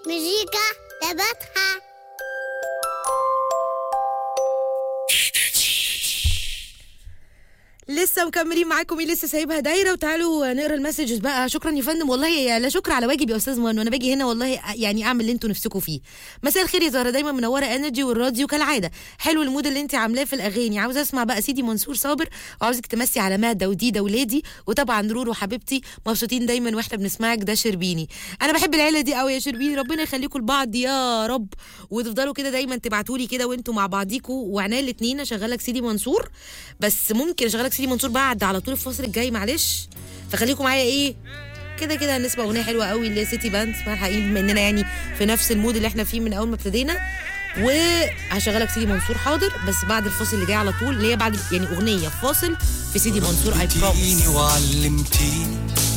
مزيكا تبعتها لسه مكملين معاكم ايه لسه سايبها دايره وتعالوا نقرا المسجز بقى شكرا يا فندم والله يا لا شكر على واجب يا استاذ مهند وانا باجي هنا والله يعني اعمل اللي انتوا نفسكم فيه مساء الخير يا زهره دايما منوره انرجي والراديو كالعاده حلو المود اللي انت عاملاه في الاغاني عاوزه اسمع بقى سيدي منصور صابر وعاوزك تمسي على ماده وديده ولادي وطبعا رورو حبيبتي مبسوطين دايما واحنا بنسمعك ده شربيني انا بحب العيله دي قوي يا شربيني ربنا يخليكم لبعض يا رب وتفضلوا كده دايما تبعتوا لي كده وانتوا مع بعضيكوا وعناية الاثنين اشغلك سيدي منصور بس ممكن اشغلك سيدي منصور بعد على طول الفصل الجاي معلش فخليكم معايا ايه كده كده هنسمع اغنيه حلوه قوي اللي سيتي باند اسمها الحقيقي بما اننا يعني في نفس المود اللي احنا فيه من اول ما ابتدينا وهشغلك سيدي منصور حاضر بس بعد الفاصل اللي جاي على طول اللي هي بعد يعني اغنيه فاصل في سيدي منصور اي بروميس علمتيني وعلمتيني